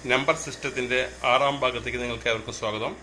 Number സിസ്റ്റത്തിൻ്റെ ആറാം ഭാഗത്തേക്ക് നിങ്ങൾക്ക് ഏവർക്കും സ്വാഗതം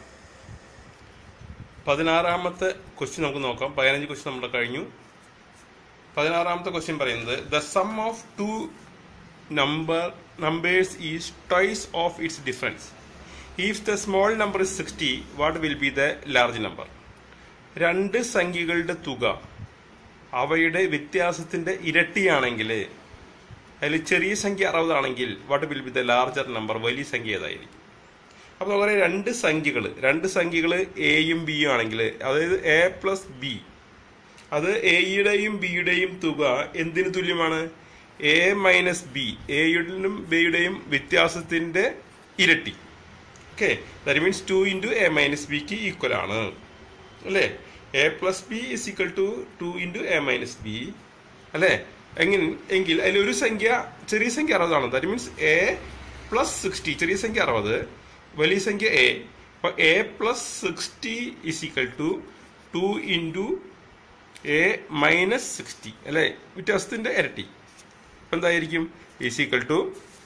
പതിനാറാമത്തെ ക്വസ്റ്റ്യൻ നമുക്ക് നോക്കാം പതിനഞ്ച് ക്വസ്റ്റ്യൻ നമ്മുടെ കഴിഞ്ഞു പതിനാറാമത്തെ ക്വസ്റ്റ്യൻ പറയുന്നത് the sum of two number numbers is twice of its difference if the small number is sixty what will be the large number രണ്ട് സംഖ്യകളുടെ തുക അവയുടെ വ്യത്യാസത്തിന്റെ ഇരട്ടിയാണെങ്കിൽ അതിൽ ചെറിയ സംഖ്യ അറുപതാണെങ്കിൽ what will be the larger number വലിയ സംഖ്യ ഏതായിരിക്കും അപ്പോൾ നമുക്ക് രണ്ട് സംഖ്യകൾ രണ്ട് സംഖ്യകൾ എയും ബിയും ആണെങ്കിൽ അതായത് എ പ്ലസ് ബി അത് എയുടെയും ബിയുടെയും തുക എന്തിനു തുല്യമാണ് എ മൈനസ് ബി എയുടെയും ബിയുടെയും വ്യത്യാസത്തിന്റെ ഇരട്ടി okay that means two into A minus ബിക്ക് ഈക്വൽ ആണ് അല്ലേ A plus B is equal to two into A minus B അല്ലേ എങ്ങനെ എങ്കിൽ അതിൽ ഒരു സംഖ്യ ചെറിയ സംഖ്യ അറുപതാണ് that means A plus sixty ചെറിയ സംഖ്യ അറുപത് വലിയ സംഖ്യ എ അപ്പൊ A plus sixty is equal to two into A minus sixty അല്ലേ വ്യത്യാസത്തിന്റെ ഇരട്ടി അപ്പൊ എന്തായിരിക്കും is equal to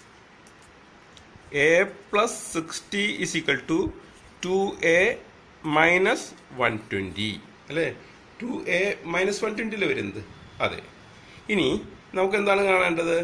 A plus sixty is equal to two A minus one twenty അല്ലേ ടു എ മൈനസ് വൺ ട്വൻറ്റിയിൽ വരുന്നത് അതെ ഇനി നമുക്ക് എന്താണ് കാണേണ്ടത്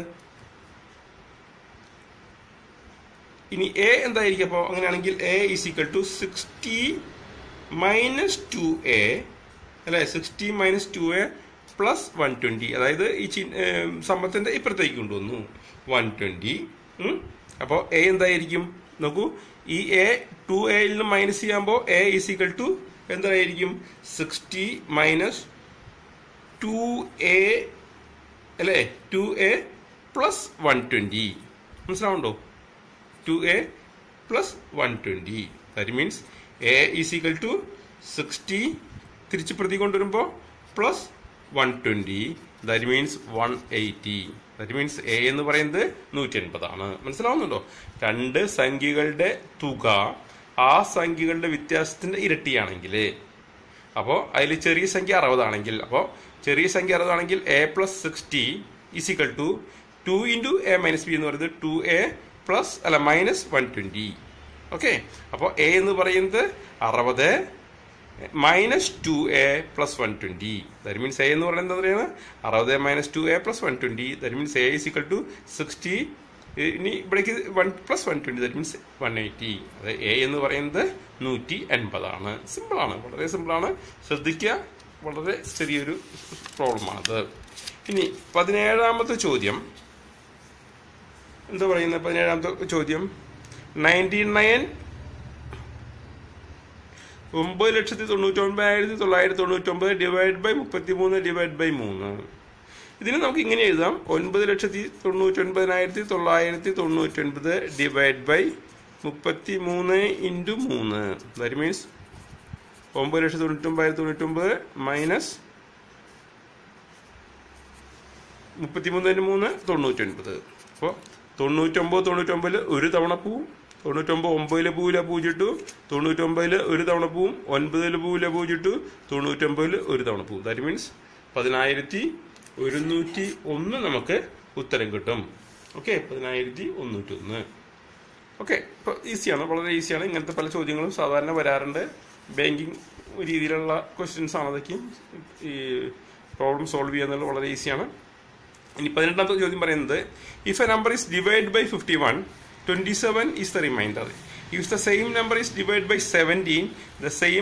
ഇനി എ എന്തായിരിക്കും അപ്പോൾ അങ്ങനെയാണെങ്കിൽ A is equal to sixty minus two A അല്ലേ sixty minus two A plus one twenty അതായത് ഈ ചി സമ്പത്തിൻ്റെ ഇപ്പുറത്തേക്ക് കൊണ്ടുവന്നു വൺ ട്വൻറ്റി അപ്പോൾ എ എന്തായിരിക്കും നോക്കൂ ഈ എ ടു എയിൽ നിന്ന് മൈനസ് ചെയ്യുമ്പോൾ എ ഈസ് ഈക്വൽ ടു എന്തായിരിക്കും സിക്സ്റ്റി മൈനസ് ടു എ അല്ലേ two A plus one twenty മനസ്സിലാവുണ്ടോ two A plus one twenty that means A is equal to sixty തിരിച്ച് പ്രതി കൊണ്ടുവരുമ്പോൾ plus one twenty that means one eighty that means A എന്ന് പറയുന്നത് നൂറ്റി എൺപതാണ് മനസ്സിലാവുന്നുണ്ടോ രണ്ട് സംഖ്യകളുടെ തുക ആ സംഖ്യകളുടെ വ്യത്യാസത്തിന്റെ ഇരട്ടിയാണെങ്കിൽ അപ്പോൾ അതിൽ ചെറിയ സംഖ്യ അറുപതാണെങ്കിൽ അപ്പോൾ ചെറിയ സംഖ്യ അറുപതാണെങ്കിൽ A plus sixty is equal to two into A minus B എന്ന് പറയുന്നത് ടു എ പ്ലസ് അല്ല മൈനസ് വൺ ട്വൻറ്റി ഓക്കെ അപ്പോൾ എ എന്ന് പറയുന്നത് അറുപത് minus two A plus one twenty that means A എന്ന് പറയുന്നത് എന്താ പറയുന്നത് അറുപത് minus two A plus one twenty that means A is equal to sixty ഇനി ഇവിടേക്ക് one plus one twenty that means one eighty അത് എ എന്ന് പറയുന്നത് നൂറ്റി എൺപതാണ് സിമ്പിളാണ് വളരെ സിമ്പിളാണ് ശ്രദ്ധിക്കുക വളരെ ചെറിയൊരു പ്രോബ്ലമാണത് ഇനി പതിനേഴാമത്തെ ചോദ്യം എന്താ പറയുന്നത് പതിനേഴാമത്തെ ചോദ്യം നയൻറ്റി നയൻ ഒമ്പത് ലക്ഷത്തി തൊണ്ണൂറ്റി ഒൻപതിനായിരത്തി തൊള്ളായിരത്തി തൊണ്ണൂറ്റി ഒമ്പത് ഡിവൈഡ് ബൈ മുപ്പത്തി മൂന്ന് ഡിവൈഡ് ബൈ മൂന്ന് ഇതിന് നമുക്ക് ഇങ്ങനെ എഴുതാം ഒൻപത് ലക്ഷത്തി തൊണ്ണൂറ്റി ഒൻപതിനായിരത്തി തൊള്ളായിരത്തി തൊണ്ണൂറ്റി ഒൻപത് ഡിവൈഡ് ബൈ മുപ്പത്തി മൂന്ന് ഇൻറ്റു മൂന്ന് ദാറ്റ് മീൻസ് ഒമ്പത് ലക്ഷത്തി തൊണ്ണൂറ്റി ഒമ്പതിനായിരത്തി തൊണ്ണൂറ്റി ഒമ്പത് മൈനസ് മുപ്പത്തി മൂന്ന് ഇൻറ്റു മൂന്ന് തൊണ്ണൂറ്റി ഒൻപത് അപ്പോൾ തൊണ്ണൂറ്റൊമ്പത് തൊണ്ണൂറ്റൊമ്പതിൽ ഒരു തവണ പോവും തൊണ്ണൂറ്റൊമ്പത് ഒമ്പതിലെ പൂവിലെ പൂജിട്ടു തൊണ്ണൂറ്റൊമ്പതിൽ ഒരു തവണ പോവും ഒൻപതിലെ പൂവിലെ പൂജിട്ടു തൊണ്ണൂറ്റൊമ്പതിൽ ഒരു തവണ പോവും ദാറ്റ് മീൻസ് പതിനായിരത്തി ഒരുന്നൂറ്റി ഒന്ന് നമുക്ക് ഉത്തരം കിട്ടും ഓക്കെ പതിനായിരത്തി ഒന്നൂറ്റി ഒന്ന് ഓക്കെ ഇപ്പോൾ ഈസിയാണ് വളരെ ഈസിയാണ് ഇങ്ങനത്തെ പല ചോദ്യങ്ങളും സാധാരണ വരാറുണ്ട് ബാങ്കിങ് രീതിയിലുള്ള ക്വസ്റ്റ്യൻസ് ആണ് അതൊക്കെയും ഈ പ്രോബ്ലം സോൾവ് ചെയ്യുന്നത് വളരെ ഈസിയാണ് ഇനി പതിനെട്ടാമത്തെ ചോദ്യം പറയുന്നത് if a number is divide by fifty one twenty seven is the remainder if the same number is divide by seventeen the same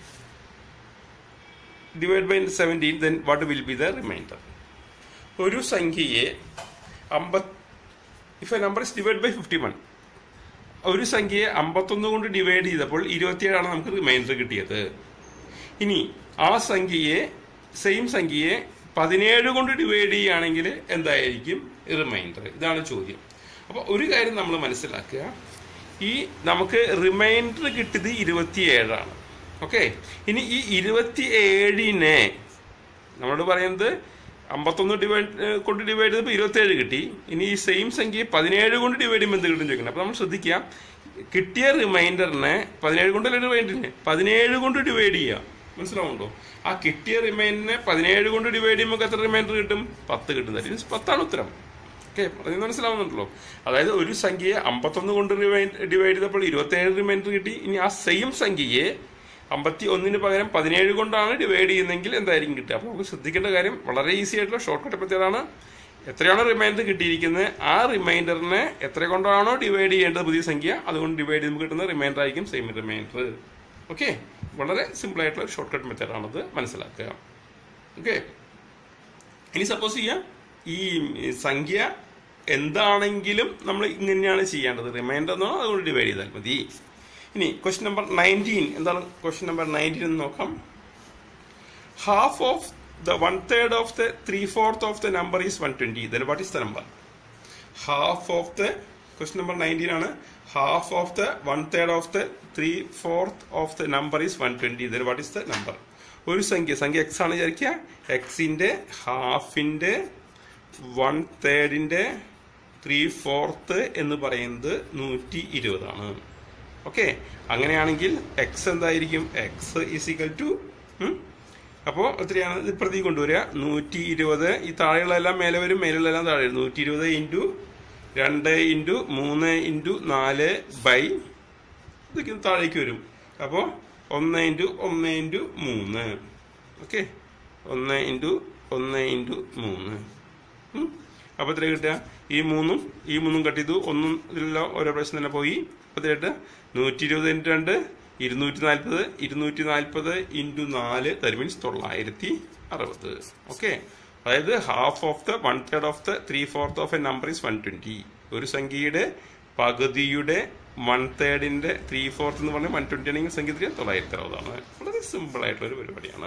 divide by seventeen then what will be the remainder ഒരു സംഖ്യയെ അമ്പത് if a number is divide by fifty one ഒരു സംഖ്യയെ അമ്പത്തൊന്ന് കൊണ്ട് divide ചെയ്തപ്പോൾ ഇരുപത്തിയേഴാണ് നമുക്ക് reminder കിട്ടിയത് ഇനി ആ സംഖ്യയെ സെയിം സംഖ്യയെ പതിനേഴ് കൊണ്ട് ഡിവൈഡ് ചെയ്യുകയാണെങ്കിൽ എന്തായിരിക്കും റിമൈൻഡർ ഇതാണ് ചോദ്യം അപ്പോൾ ഒരു കാര്യം നമ്മൾ മനസ്സിലാക്കുക ഈ നമുക്ക് റിമൈൻഡർ കിട്ടിയത് ഇരുപത്തിയേഴാണ് ഓക്കെ ഇനി ഈ ഇരുപത്തി ഏഴിനെ നമ്മളോട് പറയുന്നത് അമ്പത്തൊന്ന് ഡിവൈഡ് കൊണ്ട് ഡിവൈഡ് ചെയ്തപ്പോൾ ഇരുപത്തേഴ് കിട്ടി ഇനി ഈ സെയിം സംഖ്യ പതിനേഴ് കൊണ്ട് ഡിവൈഡ് ചെയ്യുമ്പോൾ എന്ത് കിട്ടും ചോദിക്കണം അപ്പോൾ നമ്മൾ ശ്രദ്ധിക്കുക കിട്ടിയ റിമൈൻഡറിനെ പതിനേഴ് കൊണ്ടല്ലേ റിമൈൻഡറിനെ പതിനേഴ് കൊണ്ട് ഡിവൈഡ് ചെയ്യുക മനസ്സിലാവുണ്ടോ ആ കിട്ടിയ റിമൈൻഡറിനെ പതിനേഴ് കൊണ്ട് ഡിവൈഡ് ചെയ്യുമ്പോൾ എത്ര റിമൈൻഡർ കിട്ടും പത്ത് കിട്ടും ദാറ്റ് മീൻസ് പത്താണ് ഉത്തരം ഓക്കെ പറഞ്ഞത് മനസ്സിലാവുന്നുണ്ടല്ലോ അതായത് ഒരു സംഖ്യയെ അമ്പത്തൊന്ന് കൊണ്ട് ഡിവൈഡ് ചെയ്തപ്പോൾ ഇരുപത്തേഴ് റിമൈൻഡർ കിട്ടി ഇനി ആ സെയിം സംഖ്യയെ അമ്പത്തി ഒന്നിന് പകരം പതിനേഴ് കൊണ്ടാണ് ഡിവൈഡ് ചെയ്യുന്നതെങ്കിൽ എന്തായിരിക്കും കിട്ടുക അപ്പോൾ നമുക്ക് ശ്രദ്ധിക്കേണ്ട കാര്യം വളരെ ഈസി ആയിട്ടുള്ള ഷോർട്ട് കട്ട് മെത്തേഡാണ് എത്രയാണോ റിമൈൻഡർ കിട്ടിയിരിക്കുന്നത് ആ റിമൈൻഡറിനെ എത്ര കൊണ്ടാണോ ഡിവൈഡ് ചെയ്യേണ്ടത് പുതിയ സംഖ്യ അതുകൊണ്ട് ഡിവൈഡ് ചെയ്യുമ്പോൾ കിട്ടുന്ന റിമൈൻഡർ ആയിരിക്കും സെയിം റിമൈൻഡർ ഓക്കെ വളരെ സിമ്പിൾ ആയിട്ടുള്ള ഒരു ഷോർട്ട് കട്ട് മെത്തേഡാണത് മനസ്സിലാക്കുക ഓക്കെ ഇനി സപ്പോസ് ചെയ്യാം ഈ സംഖ്യ എന്താണെങ്കിലും നമ്മൾ ഇങ്ങനെയാണ് ചെയ്യേണ്ടത് റിമൈൻഡർ എന്നാണോ അതുകൊണ്ട് ഡിവൈഡ് ചെയ്താൽ മതി ഇനി ക്വസ്റ്റ്യൻ നമ്പർ നയൻറ്റീൻ എന്താണ് ക്വസ്റ്റ്യൻ നമ്പർ നയൻറ്റീൻ എന്ന് നോക്കാം half of the one third of the three fourth of the number is one twenty then what is the number half of the question number nineteen ആണ് half of the one third of the three fourth of the number is one twenty then what is the number ഒരു സംഖ്യ സംഖ്യ X ആണ് വിചാരിക്കുക എക്സിന്റെ ഹാഫിന്റെ one തേർഡിന്റെ three fourth എന്ന് പറയുന്നത് നൂറ്റി ഇരുപതാണ് ഓക്കെ അങ്ങനെയാണെങ്കിൽ എക്സ് എന്തായിരിക്കും എക്സ് ഈസിക്കൽ ടു അപ്പോൾ എത്രയാണ് ഇത് പ്രതി കൊണ്ടുവരിക നൂറ്റി ഇരുപത് ഈ താഴെയുള്ളതെല്ലാം മേലെ വരും മേലെല്ലാം താഴെ വരും നൂറ്റി ഇരുപത് ഇൻറ്റു രണ്ട് ഇൻറ്റു മൂന്ന് ഇൻറ്റു നാല് ബൈ ഇതൊക്കെ താഴേക്ക് വരും അപ്പോൾ ഒന്ന് ഇൻറ്റു ഒന്ന് ഇൻറ്റു മൂന്ന് ഓക്കെ ഒന്ന് ഇൻറ്റു ഒന്ന് ഇൻറ്റു മൂന്ന് ഉം. അപ്പോൾ എത്ര കിട്ടുക ഈ മൂന്നും ഈ മൂന്നും കട്ട് ചെയ്തു ഒന്നും ഇതിലെല്ലാം ഓരോ പ്രാവശ്യം തന്നെ പോയി അപ്പോൾ എത്ര കിട്ടുക നൂറ്റി ഇരുപത് ഇൻറ്റു രണ്ട് ഇരുന്നൂറ്റി നാൽപ്പത് ഇരുന്നൂറ്റി നാൽപ്പത് ഇൻറ്റു നാല് ദറ്റ് മീൻസ് തൊള്ളായിരത്തി അറുപത് ഓക്കെ അതായത് half of the one third of the three fourth of a number is one twenty ഒരു സംഖ്യയുടെ പകുതിയുടെ വൺ തേർഡിന്റെ ത്രീ ഫോർത്ത് എന്ന് പറഞ്ഞാൽ വൺ ട്വൻറ്റി ആണെങ്കിൽ സംഖ്യ എത്രയാണ് തൊള്ളായിരത്തി അറുപതാണ് വളരെ സിമ്പിൾ ആയിട്ടുള്ള ഒരു പരിപാടിയാണ്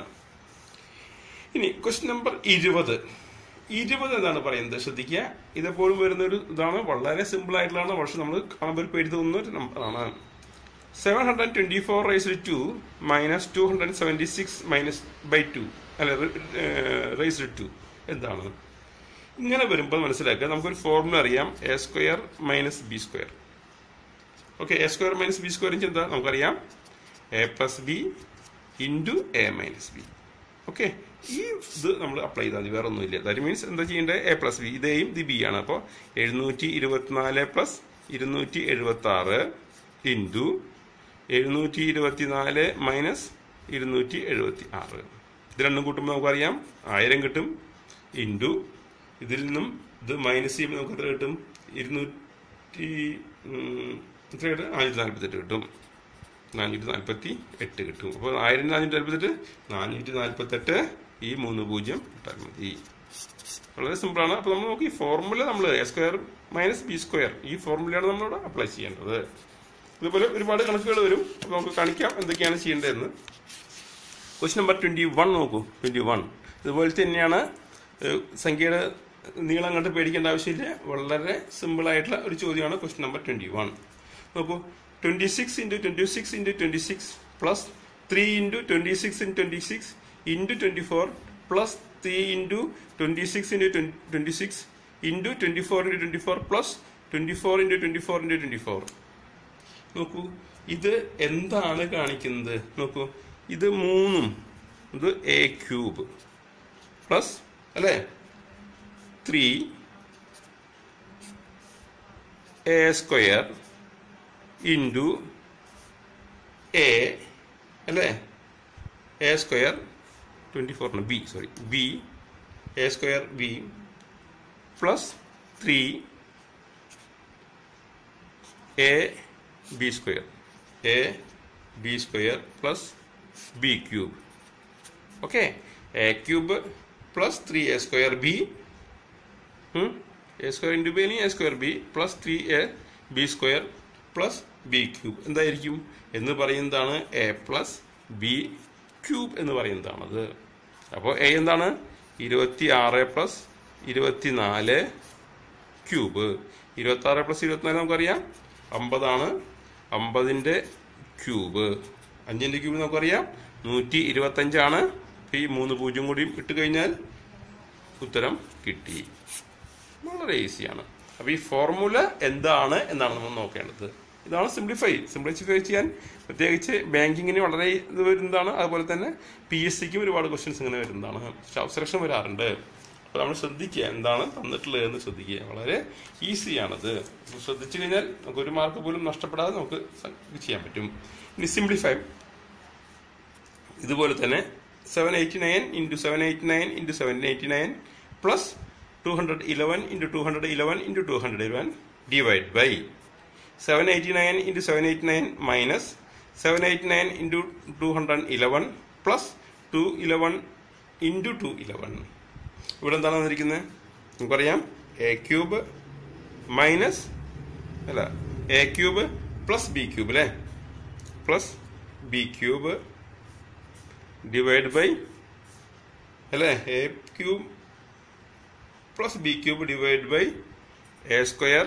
ഇനി ക്വസ്റ്റ്യൻ നമ്പർ ഇരുപത് ഇരുപത് എന്താണ് പറയുന്നത് ശ്രദ്ധിക്കുക ഇതെപ്പോഴും വരുന്ന ഒരു ഇതാണ് വളരെ സിമ്പിൾ ആയിട്ടുള്ളതാണ് പക്ഷെ നമ്മൾ കാണുമ്പോൾ ഒരു പേടി തോന്നുന്ന ഒരു നമ്പറാണ് seven hundred twenty four raise to minus two hundred seventy six minus by two അല്ല റൈസ് ടു എന്താണ് ഇങ്ങനെ വരുമ്പോൾ മനസ്സിലാക്കുക നമുക്കൊരു ഫോർമുല അറിയാം A square minus B square okay A square minus B square എന്താ നമുക്കറിയാം A plus B into A minus B okay ഈ ഇത് നമ്മൾ അപ്ലൈ ചെയ്താൽ മതി വേറെ ഒന്നുമില്ല ദാറ്റ് മീൻസ് എന്താ ചെയ്യേണ്ടത് എ പ്ലസ് ബി ഇതേയും ഇത് ബി ആണ് അപ്പോൾ എഴുന്നൂറ്റി ഇരുപത്തിനാല് പ്ലസ് ഇരുന്നൂറ്റി എഴുപത്തി ആറ് ഇൻറ്റു എഴുന്നൂറ്റി ഇരുപത്തിനാല് മൈനസ് ഇരുന്നൂറ്റി എഴുപത്തി ആറ് ഇത് രണ്ടും കൂട്ടുമ്പോൾ നമുക്കറിയാം ആയിരം കിട്ടും ഇൻറ്റു ഇതിൽ നിന്നും ഇത് മൈനസ് ചെയ്യുമ്പോൾ നമുക്ക് എത്ര കിട്ടും ഇരുന്നൂറ്റി ഉം, എത്ര കിട്ടും നാനൂറ്റി നാൽപ്പത്തെട്ട് കിട്ടും നാനൂറ്റി നാൽപ്പത്തി എട്ട് കിട്ടും അപ്പോൾ ആയിരം നാനൂറ്റി നാൽപ്പത്തെട്ട് നാനൂറ്റി നാൽപ്പത്തെട്ട് ഈ മൂന്ന് പൂജ്യം ഇട്ടാൽ മതി വളരെ സിമ്പിളാണ് അപ്പോൾ നമ്മൾ നോക്കി ഈ ഫോർമുല നമ്മൾ A square minus B square ഈ ഫോർമുലയാണ് നമ്മളിവിടെ അപ്ലൈ ചെയ്യേണ്ടത് ഇതുപോലെ ഒരുപാട് കണക്കുകൾ വരും അപ്പോൾ നമുക്ക് കാണിക്കാം എന്തൊക്കെയാണ് ചെയ്യേണ്ടതെന്ന് ക്വസ്റ്റ്യൻ നമ്പർ ട്വൻറ്റി വൺ നോക്കൂ ട്വൻറ്റി വൺ ഇതുപോലെ തന്നെയാണ് ഏഹ്, സംഖ്യയുടെ നീളം കണ്ട് പേടിക്കേണ്ട ആവശ്യമില്ല വളരെ സിമ്പിൾ ആയിട്ടുള്ള ഒരു ചോദ്യമാണ് ക്വസ്റ്റ്യൻ നമ്പർ ട്വൻറ്റി വൺ നോക്കൂ twenty six into twenty six into twenty six plus three into twenty six in twenty six into twenty four plus three into twenty six into twenty six into twenty four into twenty four plus twenty four into twenty four into twenty four നോക്കൂ ഇത് എന്താണ് കാണിക്കുന്നത് നോക്കൂ ഇത് മൂന്നും ഇത് A cube plus അല്ലേ three A square into A അല്ലേ എ സ്ക്വയർ ട്വൻറ്റി ഫോറിന് B sorry B A square B plus three A B square A B square plus B cube okay A cube plus three A square B A square into B അല്ലെങ്കിൽ A square B plus three A B square plus B cube എന്തായിരിക്കും എന്ന് പറയുന്നതാണ് A plus B cube എന്ന് പറയുന്നതാണത് അപ്പോൾ A എന്താണ് ഇരുപത്തി ആറ് plus ഇരുപത്തി നാല് ക്യൂബ് ഇരുപത്തി ആറ് പ്ലസ് ഇരുപത്തിനാല് നമുക്കറിയാം അമ്പതാണ് അമ്പതിൻ്റെ ക്യൂബ് അഞ്ചിൻ്റെ ക്യൂബ് നമുക്കറിയാം നൂറ്റി ഇരുപത്തഞ്ചാണ് ഈ മൂന്ന് പൂജ്യം കൂടി ഇട്ട് കഴിഞ്ഞാൽ ഉത്തരം കിട്ടി വളരെ ഈസിയാണ് അപ്പോൾ ഈ ഫോർമുല എന്താണ് എന്നാണ് നമ്മൾ നോക്കേണ്ടത് ഇതാണ് സിംപ്ലിഫൈ സിംപ്ലിഫൈ ചെയ്യാൻ പ്രത്യേകിച്ച് ബാങ്കിങ്ങിന് വളരെ ഇത് വരുന്നതാണ് അതുപോലെ തന്നെ പി എസ് സിക്കും ഒരുപാട് ക്വസ്റ്റ്യൻസ് ഇങ്ങനെ വരുന്നതാണ് സ്റ്റാഫ് സെലക്ഷൻ വരാറുണ്ട് അപ്പോൾ നമ്മൾ ശ്രദ്ധിക്കുക എന്താണ് തന്നിട്ടുള്ളത് എന്ന് ശ്രദ്ധിക്കുക വളരെ ഈസിയാണത് ശ്രദ്ധിച്ചു കഴിഞ്ഞാൽ നമുക്ക് ഒരു മാർക്ക് പോലും നഷ്ടപ്പെടാതെ നമുക്ക് ചെയ്യാൻ പറ്റും ഇനി സിംപ്ലിഫൈ ഇതുപോലെ തന്നെ seven eighty nine into seven eighty nine into seven eighty nine plus two hundred eleven into two hundred eleven into two hundred eleven divide by seven eighty nine into seven eighty nine minus seven eighty nine into two hundred eleven plus two eleven into two eleven ഇവിടെ എന്താണ് വന്നിരിക്കുന്നത് നമുക്കറിയാം A cube minus അല്ല A cube plus B cube അല്ലേ plus B cube divide by അല്ലേ A cube plus B cube divide by A square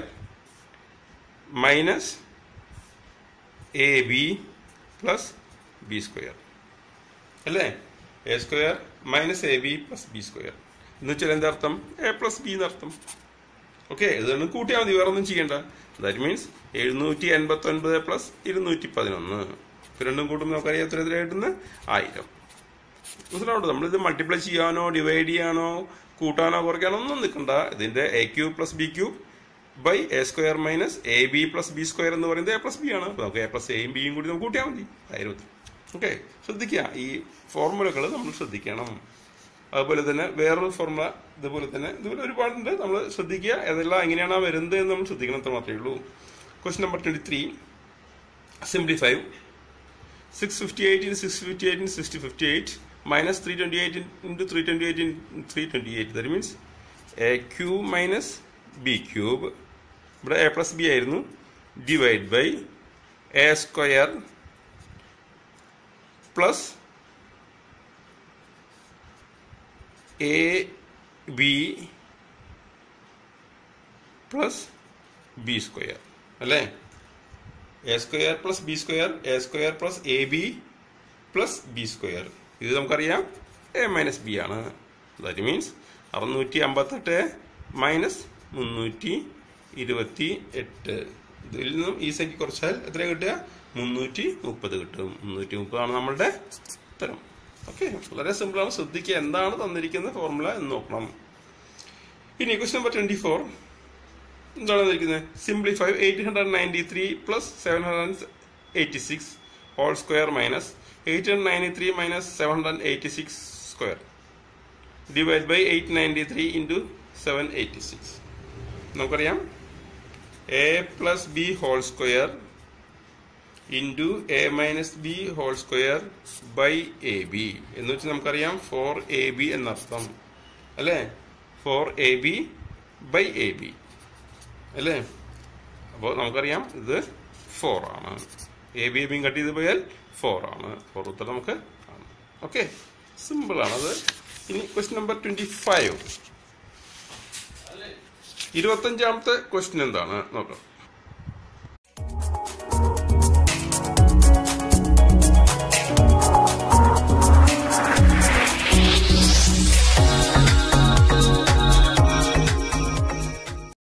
minus A B plus B square അല്ലേ A square minus A B plus B square എന്ന് വെച്ചാൽ എന്താ അർത്ഥം A plus B എന്നർത്ഥം okay ഇതാണ് കൂട്ടിയാൽ മതി വേറെ ഒന്നും ചെയ്യണ്ട ദാറ്റ് മീൻസ് എഴുന്നൂറ്റി എൺപത്തി ഒൻപത് പ്ലസ് ഇരുന്നൂറ്റി പതിനൊന്ന് രണ്ടും കൂട്ടുമ്പോൾ നമുക്കറിയാം എത്ര എത്ര കിട്ടുന്നത് ആയിരം മനസ്സിലാവട്ടെ നമ്മളിത് മൾട്ടിപ്ലൈ ചെയ്യാനോ ഡിവൈഡ് ചെയ്യാനോ കൂട്ടാനോ കുറയ്ക്കാനോ ഒന്നും നിൽക്കണ്ട ഇതിന്റെ A cube plus B cube by A square minus A B plus B square എന്ന് പറയുന്നത് എ പ്ലസ് ബി ആണ് അപ്പോൾ നമുക്ക് എ പ്ലസ് എയും ബിയും കൂടി നമുക്ക് കൂട്ടിയാൽ മതി ആയിരത്തി ഓക്കെ ശ്രദ്ധിക്കുക ഈ ഫോർമുലകൾ നമ്മൾ ശ്രദ്ധിക്കണം അതുപോലെ തന്നെ വേറൊരു ഫോർമുല ഇതുപോലെ തന്നെ ഇതുപോലെ ഒരുപാടുണ്ട് നമ്മൾ ശ്രദ്ധിക്കുക അതെല്ലാം എങ്ങനെയാണ് ആ വരുന്നത് എന്ന് നമ്മൾ ശ്രദ്ധിക്കണം അത്ര മാത്രമേ ഉള്ളൂ question number twenty three simplify six fifty eight in six fifty eight in sixty fifty eight minus three twenty eight into three twenty eight in three twenty eight that means A cube minus B cube ഇവിടെ A plus B ആയിരുന്നു divide by A square plus A B plus B square അല്ലേ A square plus B square A square plus A B plus B square ഇത് നമുക്കറിയാം A minus B ആണ് that means അറുന്നൂറ്റി അമ്പത്തെട്ട് minus മുന്നൂറ്റി ഇരുപത്തി എട്ട് ഇതിൽ നിന്നും ഈ സംഖ്യ കുറച്ചാൽ എത്ര കിട്ടുക മുന്നൂറ്റി മുപ്പത് കിട്ടും മുന്നൂറ്റി മുപ്പതാണ് നമ്മളുടെ ഉത്തരം ഓക്കെ വളരെ സിമ്പിളാണ് ശ്രദ്ധിക്കുക എന്താണ് തന്നിരിക്കുന്ന ഫോർമുല എന്ന് നോക്കണം ഇനി ക്വസ്റ്റ്യൻ നമ്പർ ട്വന്റി ഫോർ എന്താണ് തന്നിരിക്കുന്നത് simplify eight hundred ninety three plus seven hundred eighty six whole square minus eight hundred ninety three minus seven hundred eighty six square divide by eight ninety three into seven eighty six നമുക്കറിയാം A plus B whole square into A minus B whole square by A B എന്ന് വെച്ചാൽ നമുക്കറിയാം four A B എന്നർത്ഥം അല്ലേ four A B by A B അല്ലേ അപ്പോൾ നമുക്കറിയാം ഇത് ഫോർ ആണ് എ ബി എ ബിയും കട്ട് ചെയ്ത് പോയാൽ ഫോർ ആണ് ഫോർ ഉത്തരം നമുക്ക് കാണാം ഓക്കെ സിമ്പിൾ ആണത് ഇനി ക്വസ്റ്റ്യൻ നമ്പർ ട്വന്റി ഫൈവ് ഇരുപത്തഞ്ചാമത്തെ ക്വസ്റ്റ്യൻ എന്താണ് നോക്കാം